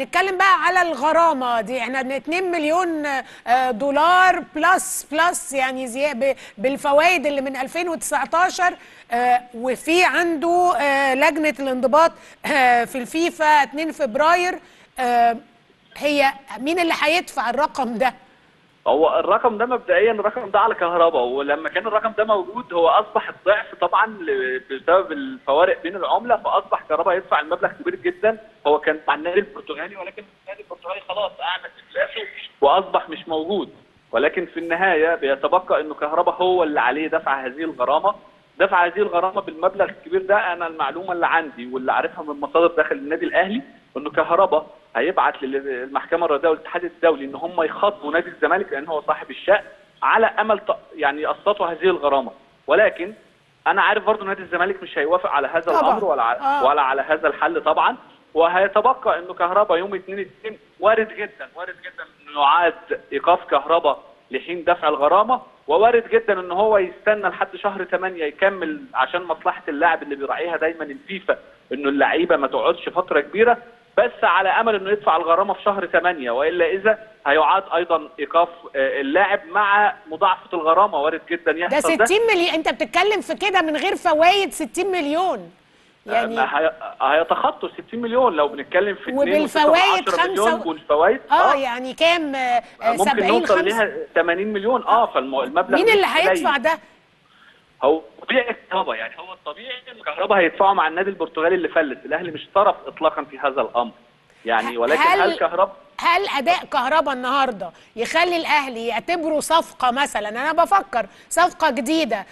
نتكلم بقى على الغرامه دي احنا 2 مليون آه، دولار بلس بلس يعني زي ب- بالفوائد اللي من 2019 آه، وفي عنده آه، لجنه الانضباط آه، في الفيفا 2 فبراير آه، هي مين اللي هيدفع الرقم ده؟ هو الرقم ده مبدئيا الرقم ده على كهرباء ولما كان الرقم ده موجود هو اصبح الضعف طبعا ل- بسبب الفوارق بين العمله فاصبح كهرباء يدفع المبلغ كبير جدا هو كان مع النادي البرتغالي ولكن النادي البرتغالي خلاص اعلن افلاسه واصبح مش موجود ولكن في النهايه بيتبقى انه كهرباء هو اللي عليه دفع هذه الغرامه دفع هذه الغرامه بالمبلغ الكبير ده انا المعلومه اللي عندي واللي عارفها من مصادر داخل النادي الاهلي انه كهرباء هيبعت للمحكمه الرياضيه والاتحاد الدولي ان هم يخاطبوا نادي الزمالك لان هو صاحب الشأن على امل ت- يعني يقسطوا هذه الغرامه ولكن انا عارف برضو نادي الزمالك مش هيوافق على هذا طبعاً. الامر ولا على آه. ولا على هذا الحل طبعا وهيتبقى انه كهرباء يوم 2 2 وارد جدا وارد جدا انه يعاد ايقاف كهرباء لحين دفع الغرامه ووارد جدا ان هو يستنى لحد شهر 8 يكمل عشان مصلحه اللاعب اللي بيراعيها دايما الفيفا انه اللعيبه ما تقعدش فتره كبيره بس على امل انه يدفع الغرامه في شهر 8 والا اذا هيعاد ايضا ايقاف آه، اللاعب مع مضاعفه الغرامه وارد جدا ده يحصل 60 مليون انت بتتكلم في كده من غير فوائد 60 مليون يعني ما هي- هيتخطوا 60 مليون لو بنتكلم في وبالفوائد 10 مليون خمسة و- والفوائد اه يعني كام آه، آه، ممكن 70 نوصل 5 ليها 80 مليون اه فالمبلغ مين مش اللي قليل. هيدفع ده؟ هو طبيعي الكهرباء يعني هو الطبيعي ان الكهرباء هيدفعوا مع النادي البرتغالي اللي فلت الاهلي مش طرف اطلاقا في هذا الامر يعني ولكن هل- هل كهرباء هل اداء كهربا النهارده يخلي الاهلي يعتبره صفقه مثلا انا بفكر صفقه جديده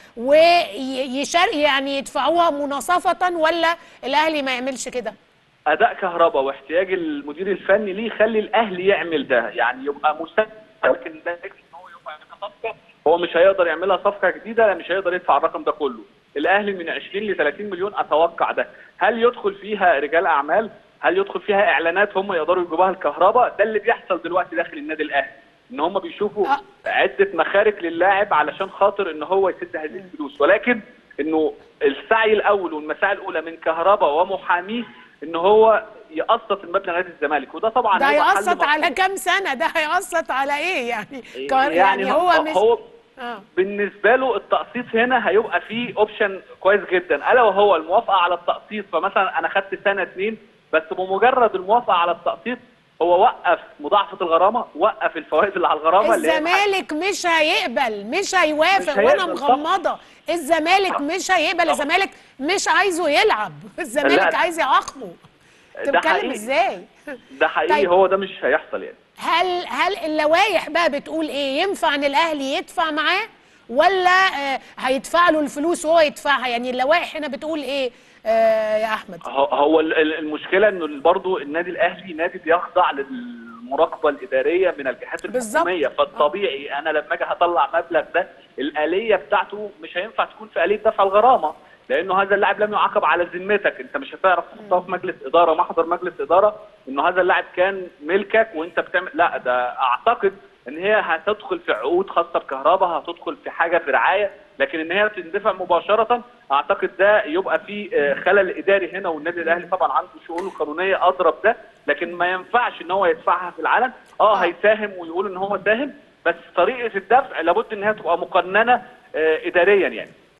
ويشار يعني يدفعوها مناصفه ولا الاهلي ما يعملش كده؟ اداء كهرباء واحتياج المدير الفني ليه يخلي الاهلي يعمل ده يعني يبقى مساعد لكن ده فكرة ان هو يبقى يعملها صفقه هو مش هيقدر يعملها صفقه جديده لا مش هيقدر يدفع الرقم ده كله الاهلي من 20 ل 30 مليون اتوقع ده هل يدخل فيها رجال اعمال هل يدخل فيها اعلانات هم يقدروا يجيبوها الكهرباء ده اللي بيحصل دلوقتي داخل النادي الاهلي ان هم بيشوفوا آه. عده مخارج للاعب علشان خاطر ان هو يسد هذه الفلوس ولكن انه السعي الاول والمساعي الاولى من كهرباء ومحاميه ان هو يقسط المبلغ نادي الزمالك وده طبعا ده هيبقى حل هيقسط على مطلوب. كام سنه ده هيقسط على ايه يعني كار- يعني, هو, مش هو آه. بالنسبه له التقسيط هنا هيبقى فيه اوبشن كويس جدا الا وهو الموافقه على التقسيط فمثلا انا خدت سنه اتنين بس بمجرد الموافقه على التقسيط هو وقف مضاعفه الغرامه وقف الفوائد اللي على الغرامه اللي هي الزمالك مش هيقبل مش هيوافق مش وانا هيقبل طبعا. مغمضه الزمالك مش هيقبل الزمالك مش عايزه يلعب الزمالك لا. عايز يعاقبه انت ده بتتكلم حقيقي. ازاي ده حقيقي طيب. هو ده مش هيحصل يعني هل هل اللوائح بقى بتقول ايه ينفع ان الاهلي يدفع معاه ولا آه هيدفع له الفلوس وهو يدفعها يعني اللوائح هنا بتقول ايه آه يا احمد هو- هو ال- ال- المشكله انه برضه النادي الاهلي نادي بيخضع للمراقبه الاداريه من الجهات بالظبط. الحكوميه فالطبيعي انا لما اجي هطلع مبلغ ده الاليه بتاعته مش هينفع تكون في اليه دفع الغرامه لانه هذا اللاعب لم يعاقب على ذمتك انت مش هتعرف تحطها في مجلس اداره محضر مجلس اداره انه هذا اللاعب كان ملكك وانت بتعمل لا ده اعتقد ان هي هتدخل في عقود خاصه بكهرباء هتدخل في حاجه في رعايه لكن ان هي تندفع مباشره اعتقد ده يبقى في آه، خلل اداري هنا والنادي الاهلي طبعا عنده شؤونه القانونيه اضرب ده لكن ما ينفعش ان هو يدفعها في العلن اه هيساهم ويقول ان هو ساهم بس طريقه الدفع لابد ان هي تبقى مقننه آه، اداريا يعني